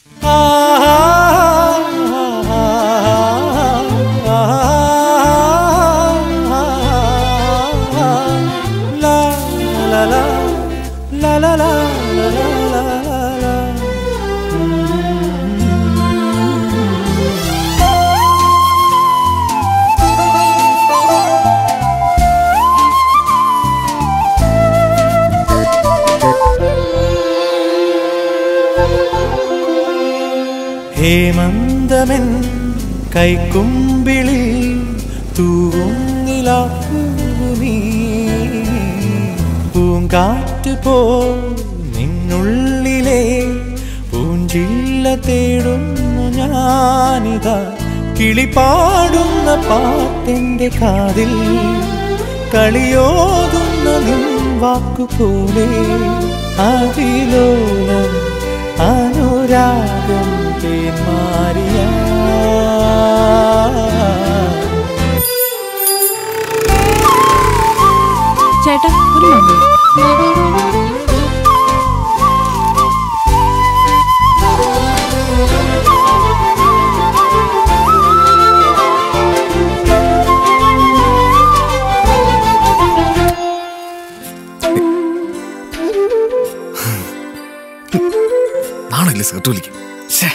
ഹേമന്തമൻ കൈക്കുമ്പിളിൽ തൂങ്ങിലാപ്പൂ നീ പൂങ്കാറ്റ് പോ നിന്നുള്ളിലെ പൂഞ്ചില്ല തേടുന്നു ഞാനിതാ കിളിപാടുന്ന പാട്ടെന്റെ കാതിൽ കളിയോതുന്ന നിൻ വാക്കുപോലെ അതിലോലം അനുരാഗം തേന്മാരിയ ചേട്ടാ ഒരു മങ്ങ നാണല്ലേ സെർട്ട് വിളിക്കും ശ്ശേ.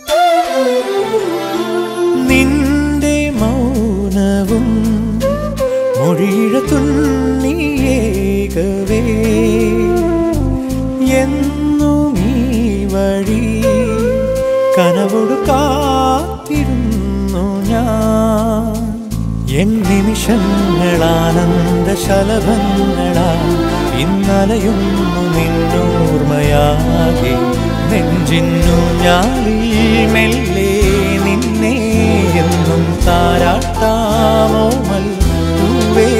നിന്റെ മൗനവും മൊഴിഴ തുണ്ണിയേകവേ എന്നും ഈ വഴി കനവോട് കാത്തിരുന്നു ഞാൻ എൻ നിമിഷങ്ങളാനന്ദ ശലഭങ്ങളാ ഇന്നലയുന്നു നിന്നോർമ്മയാകെ നെഞ്ചിന്നു ഞാളിൽ മെല്ലെ നിന്നെ എന്നും താരാട്ടാമോമൽ പൂവേ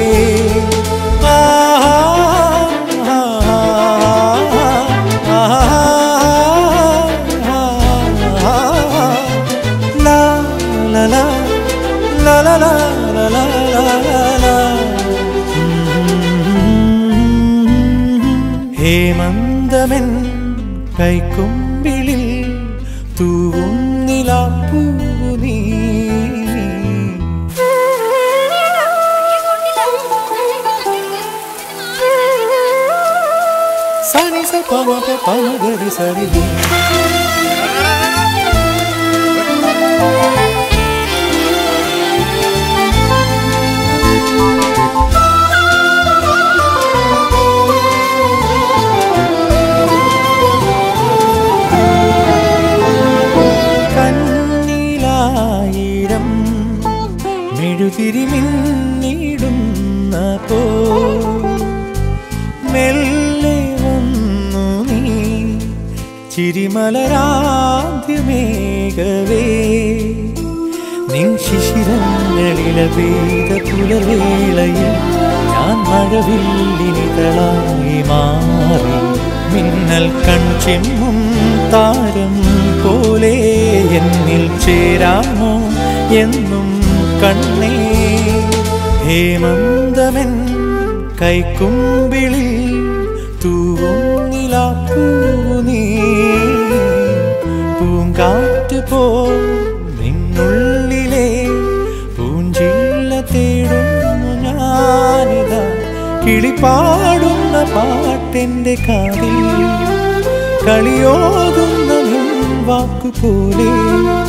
La la la la la la la la la la ഹേമന്തമൻ കൈക്കുമ്പിളിൽ തൂവുന്നിലാപ്പൂ നീ സനി സ പമ പ പമ ഗരി സരി നി. കണ്ണിലായിരം മെഴുതിരി മിന്നിടുന്ന പോ മെല്ലെ വന്നു നീ ചിരിമലരാദ്യമേകവേ നിൻ ശിശിരങ്ങളില പെയ്ത പുലവേളയിൽ ഞാൻ മഴവില്ലിനിതളായി മാറി മിന്നൽ കൺചെമ്മും താരം പോലെ എന്നിൽ ചേരാമോ എന്നും കണ്ണേ ഹേമന്തമൻ കൈക്കുമ്പിളിൽ തൂവുന്നിലാപ്പൂ നീ പൂങ്കാറ്റ് പോ നിന്നുള്ളിലെ പൂഞ്ചില്ല തേടുന്നു ഞാനിതാ കിളിപാടുന്ന പാട്ടെന്റെ കാതിൽ കളിയോതുന്ന നിൻ വാക്കുപോലെ